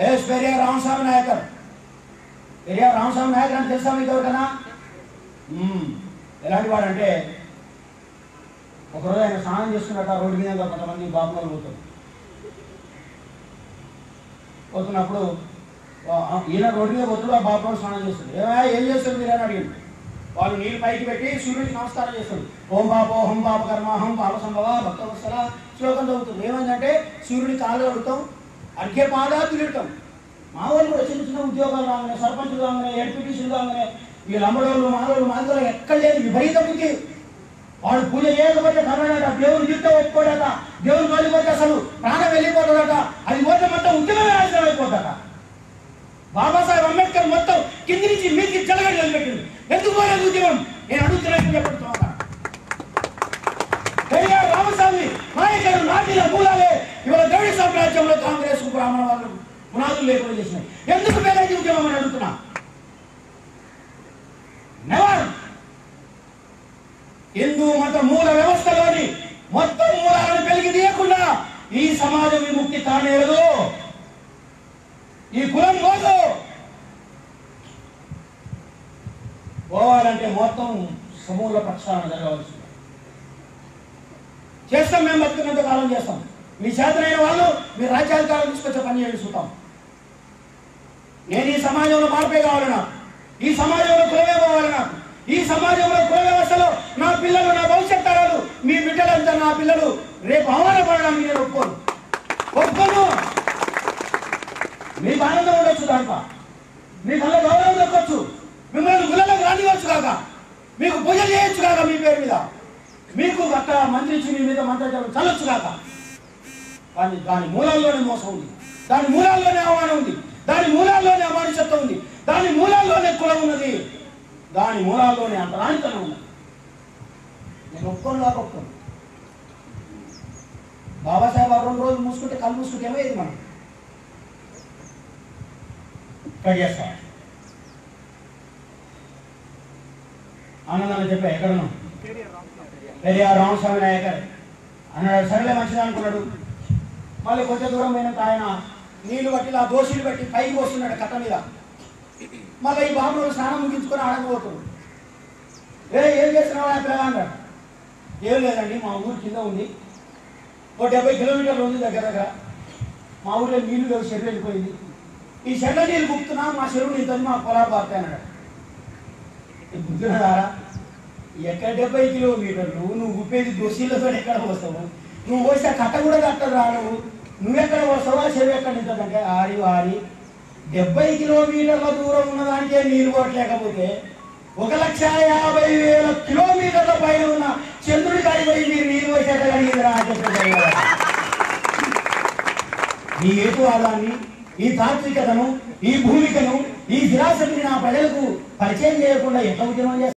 Yes Periyar Ramaswamy Naicker Periyar Ramaswamy Naicker అని తెలుసా మీకు ఎవరికన్నా మ్మ్. ఎలాంటి వాడంటే ఒకరోజు ఆయన స్నానం చేస్తున్నట్టు రోడ్డు మీద కొంతమంది బాబులు పోతారు పోతున్నప్పుడు ఆ, ఈయన రోడ్డు మీద పోతుడు ఆ బాబు స్నానం చేస్తుంది ఏమయ్యా ఏం చేస్తారు మీరు అని అడిగింది వాళ్ళు నీళ్ళు పైకి పెట్టి సూర్యుడికి నమస్కారం చేస్తారు ఓం బాబో హం పాప కర్మ హం పాప సంభవ భక్త వత్సల శ్లోకం చదువుతుంది ఏమైందంటే సూర్యుడి కాళ్ళు కడుగుతాం అడిగే పాదా తిరుగుతాం మా వాళ్ళు కూడా చిన్న చిన్న ఉద్యోగాలు రాగానే సర్పంచులు రాగానే ఎంపీటీసీలు రాగానే వీళ్ళు అమ్మడోళ్ళు మానవులు మాందోళ్ళు ఎక్కడ లేదు విపరీత బుద్ధి వాడు పూజ చేయకపోతే కర్ణాడట దేవుని యుద్ధ ఒప్పుకోడట దేవుని వెళ్ళిపోతే అసలు ప్రాణం వెళ్ళిపోతుందట అది పోతే మొత్తం ఉద్యమమే నాశనం అయిపోతాట బాబాసాహెబ్ అంబేద్కర్ మొత్తం కింది నుంచి మీదికి చెలగడి నిలబెట్టింది ఎందుకు పోలేదు ఉద్యమం నేను అడుగుతున్నాను చెప్పడుతున్నా పెరియార్ రామస్వామి నాయకుడు నాటిన మూలాలే ఇవాళ ద్రవిడ సామ్రాజ్యంలో కాంగ్రెస్ బ్రాహ్మణ వాళ్ళు పునాదులు లేకుండా చేసినాయి ఎందుకు పేదకి ఉద్యమం అని అడుగుతున్నా నెవర్ హిందూ మత మూల వ్యవస్థలోని మొత్తం మూలాలను వెలికి తీయకుండా ఈ సమాజ విముక్తి కానేరదు ఈ కులం పోదు పోవాలంటే మొత్తం సమూల ప్రక్షాళన జరగవలసింది చేస్తాం మేము బతుకున్నంత కాలం చేస్తాం మీ చేతనైన వాళ్ళు మీ రాజ్యాధికారం తీసుకొచ్చే పని చేయండి చూద్దాం నేను ఈ సమాజంలో మార్పే కావాలి నాకు ఈ సమాజంలో కులమే పోవాలి నాకు ఈ సమాజంలో కుల వ్యవస్థలో నా పిల్లలు నా భవిష్యత్ తరాలు మీ బిడ్డలంతా నా పిల్లలు రేపు అవమానపడడానికి నేను ఒప్పుకోను ఒప్పుకోను మీకు ఆనందం ఉండొచ్చు దాంట్లో మీకు అలా గౌరవం దక్కొచ్చు మిమ్మల్ని గుళ్ళలోకి రానివచ్చు కాక మీకు పూజ చేయొచ్చు కాక మీ పేరు మీద మీకు అక్కడ మంత్రించి మీ మీద మంత్రం చల్లొచ్చు కాక కానీ దాని మూలాల్లోనే మోసం ఉంది దాని మూలాల్లోనే అవమానం ఉంది దాని మూలాల్లోనే అమానుషత్వం ఉంది దాని మూలాల్లోనే కులం ఉన్నది దాని మూలాల్లోనే అంతరానితనం ఉన్నది నేను ఒప్పుకోను కాక ఒప్పుకోను బాబాసాహెబ్ ఆ రెండు రోజులు మూసుకుంటే కళ్ళు మూసుకుంటే ఏమయ్యేది మనం కడిగేస్తా ఆనందాన్ని చెప్పా ఎక్కడను పెరియార్ రామస్వామి నాయకర్ అన్నాడు సరేలే మంచిది అనుకున్నాడు మళ్ళీ కొంచెం దూరం పోయినాక ఆయన నీళ్లు బట్టి ఆ దోషులు బట్టి పైకి వస్తున్నాడు కట్ట మీద మళ్ళీ ఈ బాబులు స్నానం ముగించుకొని ఆడకపోతున్నాడు ఏ ఏం చేస్తున్నావు ఆ పిల్లగా అన్నాడు ఏం లేదండి మా ఊరు కింద ఉంది ఒక డెబ్బై కిలోమీటర్లు ఉంది దగ్గర దగ్గర మా ఊళ్ళో నీళ్లు లేవు చెరువు వెళ్ళిపోయింది ఈ చెడ్డ నీళ్ళు గుప్తున్నా మా చెరువు నీతో మా పొలాలు పారుతాయి అన్నాడు గుర్తున్నారా ఎక్కడ డెబ్బై కిలోమీటర్లు నువ్వు గుప్పేది దోషీలతో ఎక్కడ వస్తావు నువ్వు పోస్తే కట్ట కూడా కట్టదు రా నువ్వు నువ్వెక్కడ వస్తావా చెరువు ఎక్కడ నింటుందంటే ఆరి ఆరి డెబ్బై కిలోమీటర్ల దూరం ఉన్నదానికే నీరు కొట్టలేకపోతే ఒక లక్ష యాభై వేల కిలోమీటర్ల పైన ఉన్న చంద్రుడి కాడి పోయి మీరు నీరు పోసేట కలిగిందిరా అని చెప్పేసి ఈ హేతువాదాన్ని ఈ తాత్వికతను ఈ భూమికను ఈ ఫిలాసఫీని నా ప్రజలకు పరిచయం చేయకుండా ఎట్లా ఉద్యమం చేస్తారు